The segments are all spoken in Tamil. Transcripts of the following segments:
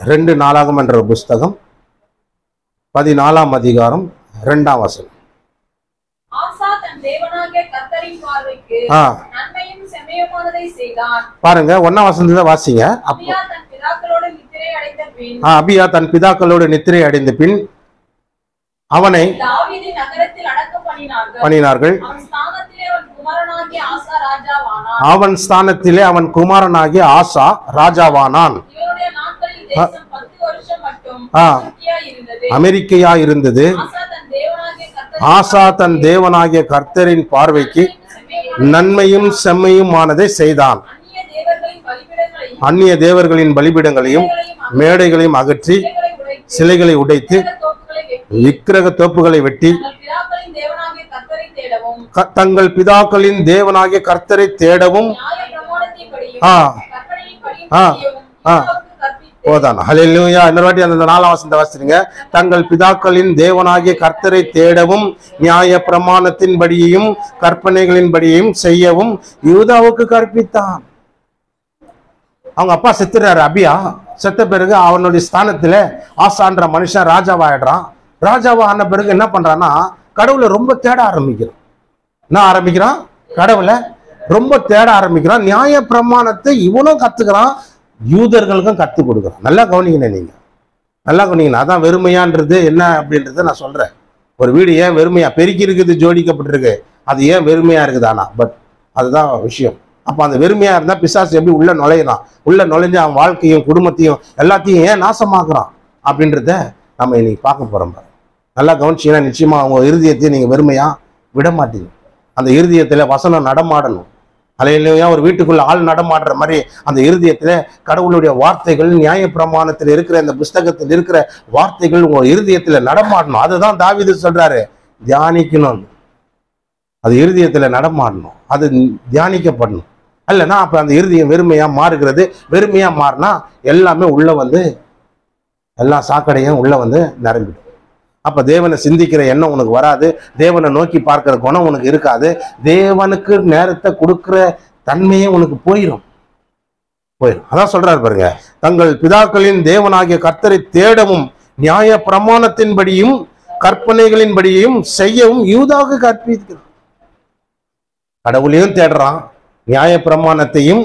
ரெண்டு நாளாகம் என்ற புஸ்தகம் பதினாலாம் அதிகாரம் ரெண்டாம் வசனம் ஆசா தன் தேவனாகிய கர்த்தரின் பார்வைக்கு ஆ நன்மையும் செம்மையுமானதை செய்தான் பாருங்க ஒன்னாம் வசனத்தை வாசிங்க அப்போ அபியா தன் பிதாக்களோடு நித்திரை அடைந்த பின் ஆ, அபியா தன் பிதாக்களோடு நித்திரை அடைந்த பின் அவனை தாவீதின் நகரத்தில் அடக்கம் பண்ணினார்கள் பண்ணினார்கள் அவன் ஸ்தானத்திலே அவன் குமாரனாகிய ஆசா ராஜாவானான் அவன் ஸ்தானத்திலே அவன் குமாரனாகிய ஆசா ராஜாவானான் இவனுடைய நாட்களில் தேசம் பத்து வருஷம் மட்டும் ஆ. திருப்தியா இருந்தது அமெரிக்கையா இருந்தது ஆசா தன் தேவனாகிய கர்த்தரின் ஆசா தன் தேவனாகிய கர்த்தரின் பார்வைக்கு செம்மையுமான நன்மையும் செம்மையுமானதை செய்தான் அந்நிய தேவர்களின் பலிபீடங்களையும் அந்நிய தேவர்களின் பலிபீடங்களையும் மேடைகளையும் அகற்றி சிலைகளை உடைத்து சிலைகளை உடைத்து தோப்புகளை வெட்டி விக்கிரக தோப்புகளை வெட்டி தங்கள் பிதாக்களின் தேவனாகிய கர்த்தரை தேடவும் க- தங்கள் பிதாக்களின் தேவனாகிய கர்த்தரை தேடவும் நியாய பிரமாணத்தின்படியும் ஆ கற்பனையின்படியும் ஆ. செய்யவும் ஆ. பிதாவுக்கு கற்பித்து போதான் ஹalleluya இன்னொரு வாட்டி அந்த நாலாம் வசனத்தை வாசிடுங்க தங்கள் பிதாக்களின் தேவனாகிய கர்த்தரை தேடவும் நியாய பிரமாணத்தின்படியையும் கற்பனைகளின்படியையும் செய்யவும் யூதாவுக்கு கற்பித்தான் அவங்க அப்பா செத்துறாரு அபியா செத்த பிறகு அவனுடைய ஸ்தானத்துல ஆசான்ற மனுஷன் ராஜாவாயிடுறான் ராஜாவா ஆன பிறகு என்ன பண்றான்னா கடவுளை ரொம்ப தேட ஆரம்பிக்கிறான் என்ன ஆரம்பிக்கிறான் கடவுளை ரொம்ப தேட ஆரம்பிக்கிறான் நியாய பிரமாணத்தை இவனும் கத்துக்கிறான் யூதர்களுக்கும் கத்துக் கொடுக்குறான் நல்லா கவனிக்கணும் நீங்க நல்லா கவனிக்கணும் அதான் வெறுமையான்றது என்ன அப்படின்றத நான் சொல்றேன் ஒரு வீடு ஏன் வெறுமையா பெருக்கி இருக்குது ஜோடிக்கப்பட்டிருக்கு அது ஏன் வெறுமையா இருக்குது ஆனா பட் அதுதான் விஷயம் அப்ப அந்த வெறுமையா இருந்தா பிசாசு எப்படி உள்ள நுழையிறான் உள்ள நுழைஞ்சு அவன் வாழ்க்கையும் குடும்பத்தையும் எல்லாத்தையும் ஏன் நாசமாக்குறான் அப்படின்றத நம்ம இன்னைக்கு பார்க்க போறோம் பாருங்க. நல்லா கவனிச்சீங்கன்னா நிச்சயமா அவங்க இருதயத்தையும் நீங்க வெறுமையா விட மாட்டீங்க அந்த இருதயத்துல வசனம் நடமாடணும் அலையிலையா ஒரு வீட்டுக்குள்ள ஆள் நடமாடுற மாதிரி அந்த இருதயத்துல கடவுளுடைய வார்த்தைகள் நியாய பிரமாணத்தில் இருக்கிற இந்த புஸ்தகத்தில் இருக்கிற வார்த்தைகள் உங்க இருதயத்துல நடமாடணும் அதுதான் தாவீது சொல்றாரு தியானிக்கணும் அது இருதயத்துல நடமாடணும் அது தியானிக்கப்படணும் இல்லைன்னா அப்ப அந்த இருதயம் வெறுமையா மாறுகிறது வெறுமையா மாறினா எல்லாமே உள்ள வந்து எல்லா சாக்கடையும் உள்ள வந்து நிரம்பிடும் அப்ப தேவனை சிந்திக்கிற எண்ணம் உனக்கு வராது தேவனை நோக்கி பார்க்கிற குணம் உனக்கு இருக்காது தேவனுக்கு நேரத்தை கொடுக்கிற தன்மையே உனக்கு போயிடும் போயிடும் அதான் சொல்றாரு பாருங்க தங்கள் பிதாக்களின் தேவனாகிய கர்த்தரை தேடவும் நியாய பிரமாணத்தின்படியும் கற்பனைகளின்படியும் செய்யவும் யூதாவுக்கு கற்பிக்கிறான் கடவுளையும் தேடுறான் நியாய பிரமாணத்தையும்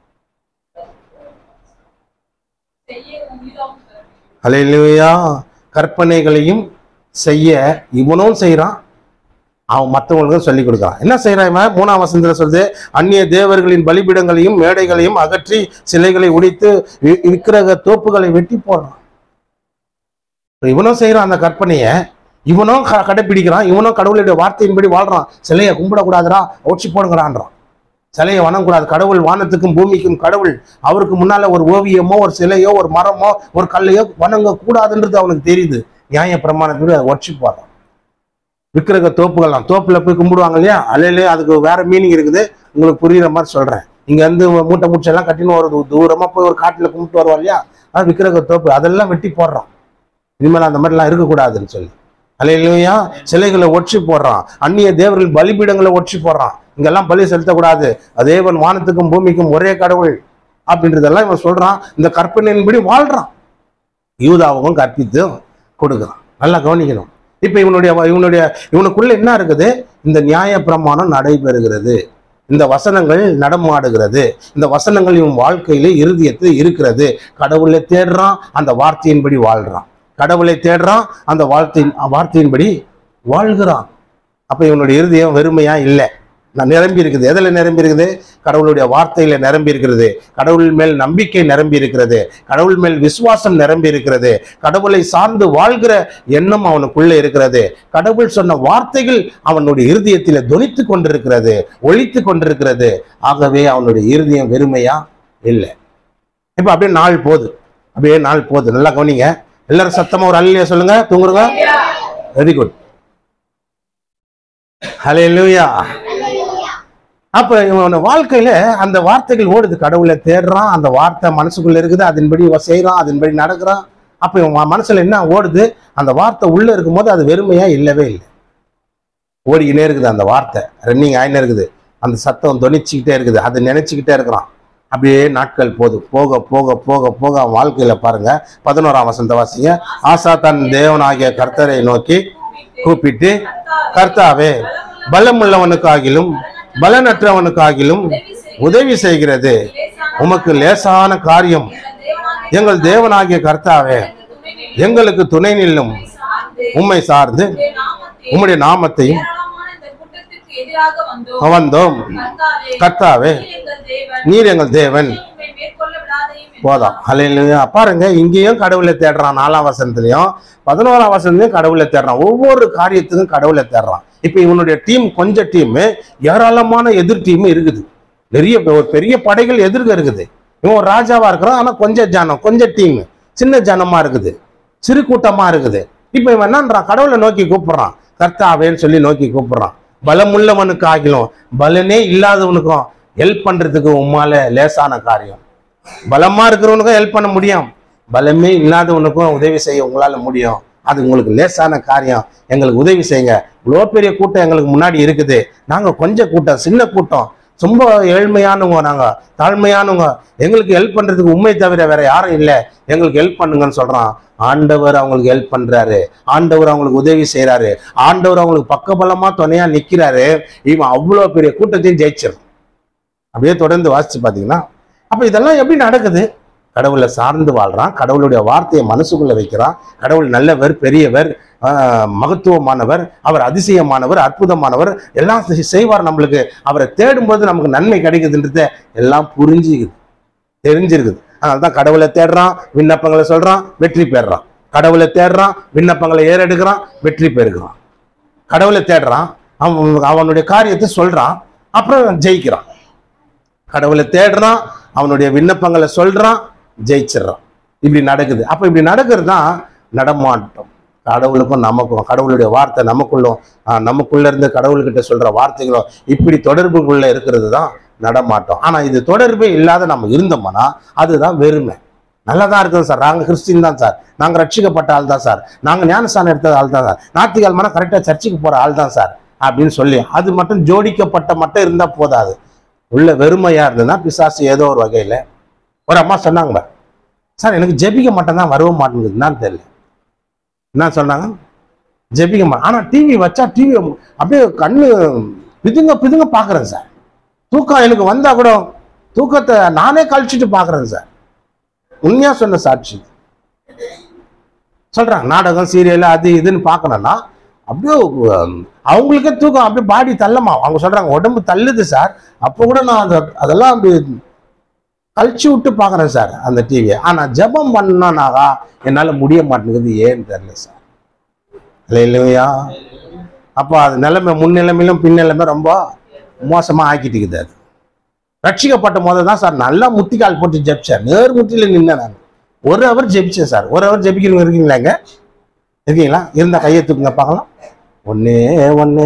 செய்யவும் யூதாவும் கற்பித்து. அலையிலுயா கற்பனைகளையும் செய்ய இவனும் செய்றான் அவன் மற்றவங்களுக்கும் சொல்லி கொடுக்குறான் என்ன செய்யறான் இவன் மூணாம் வசனத்துல சொல்லுது அந்நிய தேவர்களின் பலிபீடங்களையும் மேடைகளையும் அகற்றி சிலைகளை உடைத்து வி- விக்கிரக தோப்புகளை வெட்டி போடுறான் இப்ப இவனும் செய்யறான் அந்த கற்பனையை இவனும் க- கடைப்பிடிக்கிறான் இவனும் கடவுளுடைய வார்த்தையின்படி வாழ்றான் சிலையை கும்பிடக்கூடாதுடா ஒட்சி போடுங்கடான்றான் சிலையை வணங்கக்கூடாது கடவுள் வானத்துக்கும் பூமிக்கும் கடவுள் அவருக்கு முன்னால ஒரு ஓவியமோ ஒரு சிலையோ ஒரு மரமோ ஒரு கல்லையோ வணங்க கூடாதுன்றது அவனுக்கு தெரியுது நியாய பிரமாணத்துல அதை ஒர்ஷிப் போடுறான் விக்கிரக தோப்புகள்லாம் தோப்புல போய் கும்பிடுவாங்க இல்லையா அல்லையிலே அதுக்கு வேற மீனிங் இருக்குது உங்களுக்கு புரியுற மாதிரி சொல்றேன் இங்க இருந்து மூட்டை மூச்செல்லாம் கட்டின்னு ஒரு தூ- தூரமா போய் ஒரு காட்டுல கும்பிட்டு வருவோம் இல்லையா அது விக்கிரக தோப்பு அதெல்லாம் வெட்டி போடுறான் இனிமேல் அந்த மாதிரிலாம் இருக்கக்கூடாதுன்னு சொல்லி அல்லையா சிலைகளை ஒற்றி போடுறான் அந்நிய தேவர்கள் பலிபீடங்களை ஒற்றி போடுறான் இங்கெல்லாம் பலி செலுத்தக்கூடாது தேவன் வானத்துக்கும் பூமிக்கும் ஒரே கடவுள் அப்படின்றதெல்லாம் இவன் சொல்றான் இந்த கற்பனையின்படி வாழ்றான் யூதாவுக்கும் கற்பித்து கொடுக்குறான் நல்லா கவனிக்கணும் இப்ப இவனுடைய இவனுடைய இவனுக்குள்ள என்ன இருக்குது இந்த நியாய பிரமாணம் நடைபெறுகிறது இந்த வசனங்கள் நடமாடுகிறது இந்த வசனங்கள் இவன் வாழ்க்கையில இருதயத்தில் இருக்கிறது கடவுளை தேடுறான் அந்த வார்த்தையின்படி வாழ்றான் கடவுளை தேடுறான் அந்த வார்த்தையின் வார்த்தையின்படி வாழ்கிறான் அப்ப இவனுடைய இருதயம் வெறுமையா இல்லை நான் நிரம்பி இருக்குது எதுல நிரம்பி இருக்குது கடவுளுடைய வார்த்தையில நிரம்பி இருக்கிறது கடவுள் மேல் நம்பிக்கை நிரம்பி இருக்கிறது கடவுள் மேல் விசுவாசம் நிரம்பி இருக்கிறது கடவுளை சார்ந்து வாழ்கிற எண்ணம் அவனுக்குள்ள இருக்கிறது கடவுள் சொன்ன வார்த்தைகள் அவனுடைய இருதயத்தில தொனித்து கொண்டிருக்கிறது ஒழித்து கொண்டிருக்கிறது ஆகவே அவனுடைய இருதயம் வெறுமையா இல்லை இப்ப அப்படியே நாள் போகுது அப்படியே நாள் போகுது நல்லா கவனிங்க எல்லாரும் சத்தமா ஒரு அல்லையா சொல்லுங்க தூங்குறங்க வெரி குட் ஹalleluya அப்ப இவன் வாழ்க்கையில அந்த வார்த்தைகள் ஓடுது கடவுளை தேடுறான் அந்த வார்த்தை மனசுக்குள்ள இருக்குது அதன்படி இவன் செய்றான் அதன்படி நடக்கிறான் அப்ப இவன் மனசுல என்ன ஓடுது அந்த வார்த்தை உள்ள இருக்கும்போது அது வெறுமையா இல்லவே இல்லை ஓடிக்கினே இருக்குது அந்த வார்த்தை ரன்னிங் ஆயினே இருக்குது அந்த சத்தம் தொனிச்சுக்கிட்டே இருக்குது அதை நினைச்சுக்கிட்டே இருக்கிறான் அப்படியே நாட்கள் போதும் போக போக போக போக அவன் வாழ்க்கையில பாருங்க பதினோராம் வசந்த வாசிங்க ஆசா தன் தேவனாகிய கர்த்தரை நோக்கி கூப்பிட்டு கர்த்தாவே பலமுள்ளவனுக்காகிலும் பலனற்றவனுக்காகிலும் உதவி செய்கிறது உமக்கு லேசான காரியம் எங்கள் தேவனாகிய கர்த்தாவே எங்களுக்கு துணை நில்லும் உம்மை சார்ந்து உம்முடைய நாமத்தையும் எதிராக வந்தோம் வந்தோம் கர்த்தாவே, கர்த்தாவே நீர் எங்கள் தேவன் நீர் எங்கள் தேவன் உம்மை மேற்கொள்ள விடாதையும் போதும் ஹalleluya பாருங்க இங்கேயும் கடவுளை தேடுறான் நாலாம் வசனத்துலயும் பதினோராம் வசனத்துலயும் கடவுளை தேடுறான் ஒவ்வொரு காரியத்துக்கும் கடவுளை தேடுறான் இப்ப இவனுடைய டீம் கொஞ்சம் டீம் ஏராளமான எதிர் டீம் இருக்குது நிறைய பெ- ஒரு பெரிய படைகள் எதிர்க்க இருக்குது இவன் ஒரு ராஜாவா இருக்கிறான் ஆனா கொஞ்சம் ஜனம் கொஞ்சம் டீம் சின்ன ஜனமா இருக்குது சிறு கூட்டமா இருக்குது இப்ப இவன் என்னன்றான் கடவுளை நோக்கி கூப்பிடுறான் கர்த்தாவேன்னு சொல்லி நோக்கி கூப்பிடுறான் பலமுள்ளவனுக்கு ஆகிலும் பலனே இல்லாதவனுக்கும் ஹெல்ப் பண்றதுக்கு உம்மால லேசான காரியம் பலமா இருக்கிறவனுக்கும் ஹெல்ப் பண்ண முடியும் பலமே இல்லாதவனுக்கும் உதவி செய்ய உங்களால முடியும் அது உங்களுக்கு லேசான காரியம் எங்களுக்கு உதவி செய்யுங்க இவ்வளோ பெரிய கூட்டம் எங்களுக்கு முன்னாடி இருக்குது நாங்க கொஞ்சம் கூட்டம் சின்ன கூட்டம் ரொம்ப ஏழ்மையானவங்க நாங்க தாழ்மையானவங்க எங்களுக்கு ஹெல்ப் பண்றதுக்கு உண்மை தவிர வேற யாரும் இல்லை எங்களுக்கு ஹெல்ப் பண்ணுங்கன்னு சொல்றான் ஆண்டவர் அவங்களுக்கு ஹெல்ப் பண்றாரு ஆண்டவர் அவங்களுக்கு உதவி செய்றாரு ஆண்டவர் அவங்களுக்கு பக்கபலமா துணையா நிக்கிறாரு இவன் அவ்வளோ பெரிய கூட்டத்தையும் ஜெயிச்சிடும் அப்படியே தொடர்ந்து வாசிச்சு பார்த்தீங்கன்னா அப்ப இதெல்லாம் எப்படி நடக்குது கடவுளை சார்ந்து வாழ்றான் கடவுளுடைய வார்த்தையை மனசுக்குள்ள வைக்கிறான் கடவுள் நல்லவர் பெரியவர் ஆஹ், மகத்துவமானவர் அவர் அதிசயமானவர் அற்புதமானவர் எல்லாம் செய்- செய்வார் நம்மளுக்கு அவரை தேடும்போது நமக்கு நன்மை கிடைக்குதுன்றத எல்லாம் புரிஞ்சுக்குது தெரிஞ்சிருக்குது அதனால தான் கடவுளை தேடுறான் விண்ணப்பங்களை சொல்றான் வெற்றி பெறுறான் கடவுளை தேடுறான் விண்ணப்பங்களை ஏறெடுக்கிறான் வெற்றி பெறுகிறான் கடவுளை தேடுறான் அவன் அவனுடைய காரியத்தை சொல்றான் அப்புறம் ஜெயிக்கிறான் கடவுளை தேடுறான் அவனுடைய விண்ணப்பங்களை சொல்றான் ஜெயிச்சிடுறான் இப்படி நடக்குது அப்ப இப்படி நடக்கிறது தான் நடமாட்டம் கடவுளுக்கும் நமக்கும் கடவுளுடைய வார்த்தை நமக்குள்ளும் ஆஹ், நமக்குள்ள இருந்து கடவுள்கிட்ட சொல்ற வார்த்தைகளும் இப்படி தொடர்புக்குள்ள இருக்கிறது தான் நடமாட்டம் ஆனா இது தொடர்பே இல்லாத நம்ம இருந்தோம்னா அதுதான் வெறுமை நல்லா தான் இருக்குது சார் நாங்கள் கிறிஸ்டின் தான் சார் நாங்கள் ரட்சிக்கப்பட்ட ஆள் தான் சார் நாங்கள் ஞானஸ்தானம் எடுத்த ஆள் தான் சார் ஞாயிற்றுக்கிழமை கரெக்டாக சர்ச்சுக்கு போகிற ஆள் தான் சார் அப்படின்னு சொல்லி அது மட்டும் ஜோடிக்கப்பட்ட மட்டும் இருந்தால் போதாது உள்ள வெறுமையா இருந்ததுன்னா பிசாசு ஏதோ ஒரு வகையில ஒரு அம்மா சொன்னாங்க பாரு, சார் எனக்கு ஜெபிக்க மட்டும் தான் வரவும் மாட்டேங்குது என்னன்னு தெரியல என்ன சொன்னாங்க ஜெபிக்க மாட்டேன் ஆனா டிவி வச்சா டிவி அப்படியே கண்ணு பிதுங்க பிதுங்க பாக்குறேன் சார் தூக்கம் எனக்கு வந்தா கூட தூக்கத்தை நானே கழிச்சிட்டு பாக்குறேன் சார் உண்மையா சொன்ன சாட்சி சொல்றாங்க நாடகம் சீரியல் அது இதுன்னு பார்க்கணும்னா அப்படியே உம், அவங்களுக்கே தூக்கம் அப்படியே பாடி தள்ளமா அவங்க சொல்றாங்க உடம்பு தள்ளுது சார் அப்போ கூட நான் அந்த அதெல்லாம் அப்படி கழிச்சு விட்டு பார்க்குறேன் சார் அந்த டிவியை ஆனால் ஜெபம் பண்ணனாகா என்னால் முடிய மாட்டேங்குது ஏன்னு தெரியல சார் இல்லை இல்லையா அப்போ அது நிலைமை முன்னிலைமையிலும் பின்னிலைமை ரொம்ப மோசமாக ஆக்கிட்டுக்குது அது ரட்சிக்கப்பட்ட போது தான் சார் நல்லா முட்டிக்கால் போட்டு ஜெபிச்சேன் நேர் முட்டியில் நின்னேன் நான் ஒரு ஹவர் ஜெபிச்சேன் சார் ஒரு ஹவர் ஜெபிக்கிறவங்க இருக்கீங்களா இங்க இருக்கீங்களா இருந்தா கையை தூக்குங்க பார்க்கலாம் ஒன்னே ஒன்று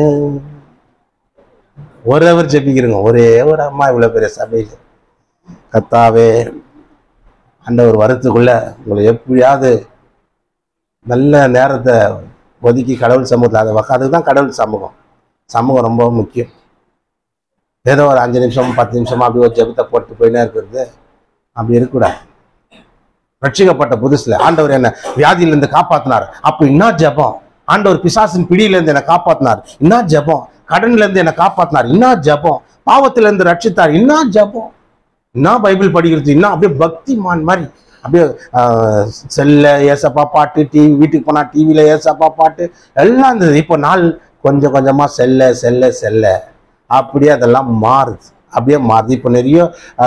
ஒரு ஹவர் ஜெபிக்கிறங்க ஒரே ஒரு அம்மா இவ்வளோ பெரிய சபையில் கத்தாவே ஆண்டவர் வரத்துக்குள்ள உங்களை எப்படியாவது நல்ல நேரத்தை ஒதுக்கி கடவுள் சமூகத்தில் அதை வக்க அதுக்கு தான் கடவுள் சமூகம் சமூகம் ரொம்ப முக்கியம் ஏதோ ஒரு அஞ்சு நிமிஷம் பத்து நிமிஷமா அப்படி ஒரு ஜெபத்தை போட்டு போயினே இருக்கிறது அப்படி இருக்கக்கூடாது ரட்சிக்கப்பட்ட புதுசுல ஆண்டவர் என்ன வியாதியிலிருந்து காப்பாத்தினார் அப்ப என்ன ஜெபம் ஆண்டவர் பிசாசின் பிடியில இருந்து என்னை காப்பாத்தினார் என்ன ஜெபம் கடன்ல இருந்து என்னை காப்பாத்தினார் என்ன ஜெபம் பாவத்துல இருந்து ரட்சித்தார் என்ன ஜெபம் என்ன பைபிள் படிக்கிறது என்ன அப்படியே பக்திமான் மாதிரி அப்படியே ஆஹ், செல்ல ஏசப்பா பாட்டு டிவி வீட்டுக்கு போனா டிவியில ஏசப்பா பாட்டு எல்லாம் இருந்தது இப்போ நாள் கொஞ்சம் கொஞ்சமா செல்ல செல்ல செல்ல அப்படியே அதெல்லாம் மாறுது அப்படியே மாறுது இப்போ நிறைய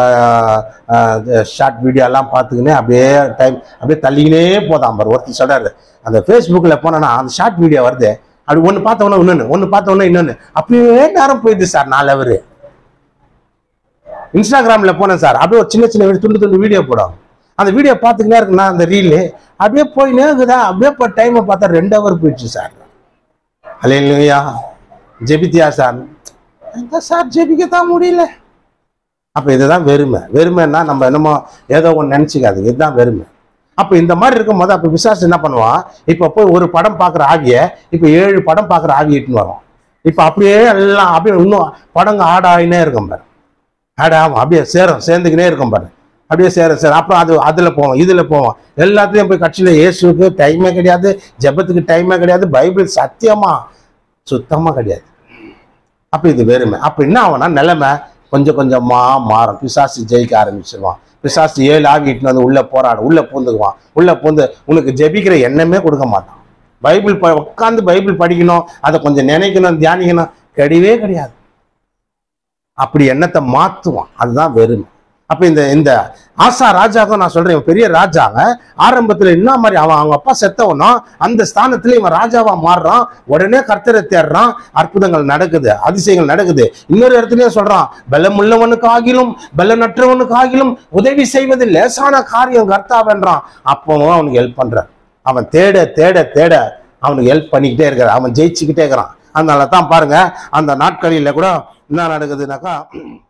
ஷார்ட் வீடியோலாம் பார்த்துக்கினே அப்படியே டைம் அப்படியே தள்ளிக்கினே போதாம் பாரு ஒருத்தர் சொல்றாரு அந்த ஃபேஸ்புக்கில் போனேன்னா அந்த ஷார்ட் வீடியோ வருது அப்படி ஒன்று பார்த்தவொன்னே இன்னொன்று ஒன்று பார்த்தவொன்னே இன்னொன்று அப்படியே நேரம் போயிடுது சார் நாலு அவர் இன்ஸ்டாகிராமில் போனேன் சார் அப்படியே ஒரு சின்ன சின்ன வீடியோ, துண்டு துண்டு வீடியோ போடும் அந்த வீடியோ பார்த்துக்கினே இருக்குண்ணா அந்த ரீலு அப்படியே போயினே இருக்குதா அப்படியே இப்போ டைமை பார்த்தா ரெண்டு ஹவர் போயிடுச்சு சார் அலையிலையா ஜெபித்தியா சார் எங்க சார் ஜெபிக்கத்தான் முடியல அப்போ இதுதான் வெறுமை வெறுமைன்னா நம்ம என்னமோ ஏதோ ஒன்று நினச்சிக்காதுங்க இதுதான் வெறுமை அப்போ இந்த மாதிரி இருக்கும்போது அப்போ விசாரிச்சு என்ன பண்ணுவான் இப்போ போய் ஒரு படம் பார்க்குற ஆவியை இப்போ ஏழு படம் பார்க்குற ஆவி இட்டுன்னு வரும் இப்போ அப்படியே எல்லாம் அப்படியே இன்னும் படங்க ஆடாயினே இருக்கும் பாரு ஆட ஆமாம் அப்படியே சேரும் சேர்ந்துக்கினே இருக்கும் பாரு அப்படியே சேர சேர அப்புறம் அது அதில் போவோம் இதில் போவோம் எல்லாத்துலேயும் போய் கட்சியில் இயேசுக்கு டைமே கிடையாது ஜெபத்துக்கு டைமே கிடையாது பைபிள் சத்தியமா சுத்தமாக கிடையாது அப்போ இது வெறுமை அப்போ என்ன ஆகும்னா நிலைமை கொஞ்சம் கொஞ்சமா மாறும் பிசாசு ஜெயிக்க ஆரம்பிச்சிருவான் பிசாசு ஏழு ஆகிட்டு வந்து உள்ள போராடும் உள்ள பூந்துக்குவான் உள்ள பூந்து உனக்கு ஜெபிக்கிற எண்ணமே கொடுக்க மாட்டான் பைபிள் ப உட்காந்து பைபிள் படிக்கணும் அதை கொஞ்சம் நினைக்கணும் தியானிக்கணும் கிடையவே கிடையாது அப்படி எண்ணத்தை மாத்துவான் அதுதான் வெறுமை அப்ப இந்த இந்த ஆசா ராஜாக்கும் நான் சொல்றேன் இவன் பெரிய ராஜாங்க ஆரம்பத்துல என்ன மாதிரி அவன் அவங்க அப்பா செத்தவனும் அந்த ஸ்தானத்துல இவன் ராஜாவா மாறுறான் உடனே கர்த்தரை தேடுறான் அற்புதங்கள் நடக்குது அதிசயங்கள் நடக்குது இன்னொரு இடத்துலயும் சொல்றான் பலமுள்ளவனுக்கு ஆகிலும் பலனற்றவனுக்கு ஆகிலும் உதவி செய்வது லேசான காரியம் கர்த்தாவென்றான் அப்பவும் அவனுக்கு ஹெல்ப் பண்றான் அவன் தேட தேட தேட அவனுக்கு ஹெல்ப் பண்ணிக்கிட்டே இருக்கிறான் அவன் ஜெயிச்சுக்கிட்டே இருக்கிறான் அதனால தான் பாருங்க அந்த நாட்களில கூட என்ன நடக்குதுனாக்கா